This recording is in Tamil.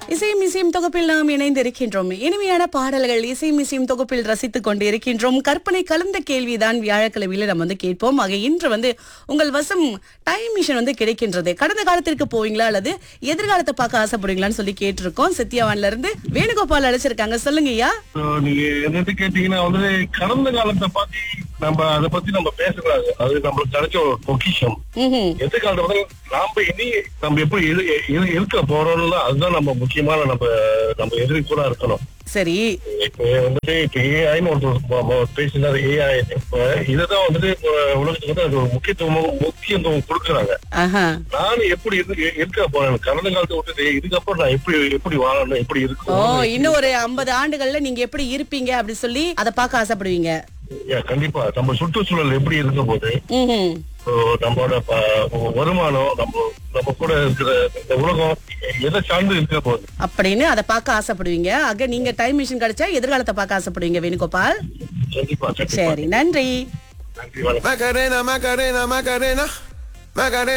இசையும் இசையும் தொகுப்பில் நாம் இணைந்திருக்கின்றோம் இனிமையான பாடல்கள் இசையும் இசையும் தொகுப்பில் ரசித்துக் கொண்டு இருக்கின்றோம் கற்பனை கலந்த கேள்விதான் வியாழக்கிழமையில நம்ம வந்து கேட்போம் ஆக இன்று வந்து உங்கள் வசம் டைம் மிஷின் வந்து கிடைக்கின்றது கடந்த காலத்திற்கு போவீங்களா அல்லது எதிர்காலத்தை பார்க்க ஆசைப்படுவீங்களான்னு சொல்லி கேட்டிருக்கோம் சத்யாவான்ல இருந்து வேணுகோபால் அழைச்சிருக்காங்க சொல்லுங்க ஐயா So, நீங்க என்னட்டு கேட்டீங்கன்னா வந்து கடந்த காலத்தை பத்தி நம்ம அதை பத்தி நம்ம பேசக்கூடாது அது நம்மளுக்கு கிடைச்ச ஒரு பொக்கிஷம் ம்ஹும். எதிர்காலத்தை வந்து நாம இனி நம்ம எப்படி இரு- இரு- இருக்க போறோம்னு அதுதான் நம்ம முக்கியமான நம்ம நம்ம எதிர்கூடா இருக்கணும் சரி இப்ப வந்துட்டு இப்ப ஏஐன்னு ஒருத்தர் பேசினாரு ஏஐ இப்ப இதுதான் வந்துட்டு இப்ப உலகத்துக்கு வந்து அது ஒரு முக்கியத்துவம் முக்கியத்துவம் கொடுக்குறாங்க ஆஹா நான் எப்படி இரு- இருக்க போறேன் கடந்த காலத்தை விட்டுட்டு இதுக்கப்புறம் நான் எப்படி எப்படி வாழணும் எப்படி ஓ இருக்கும் இன்னும் ஒரு ஐம்பது ஆண்டுகள்ல நீங்க எப்படி இருப்பீங்க அப்படி சொல்லி அதை பார்க்க ஆசைப்படுவீங்க Yeah, கண்டிப்பா நம்ம சுற்றுச்சூழல் எப்படி இருக்க போது ம்ஹும். So, நம்மளோட ப- வருமானம் நம்ம நம்ம கூட இருக்கிற இந்த உலகம் எதை சார்ந்து இருக்க போகுது அப்படின்னு அதை பார்க்க ஆசைப்படுவீங்க ஆக நீங்க டைம் மிஷின் கிடைச்சா எதிர்காலத்தை பார்க்க ஆசைப்படுவீங்க வேணுகோபால் கண்டிப்பா கண்டிப்பா சரி நன்றி நன்றி வணக்கம் Macarena, Macarena, Macarena. Macarena.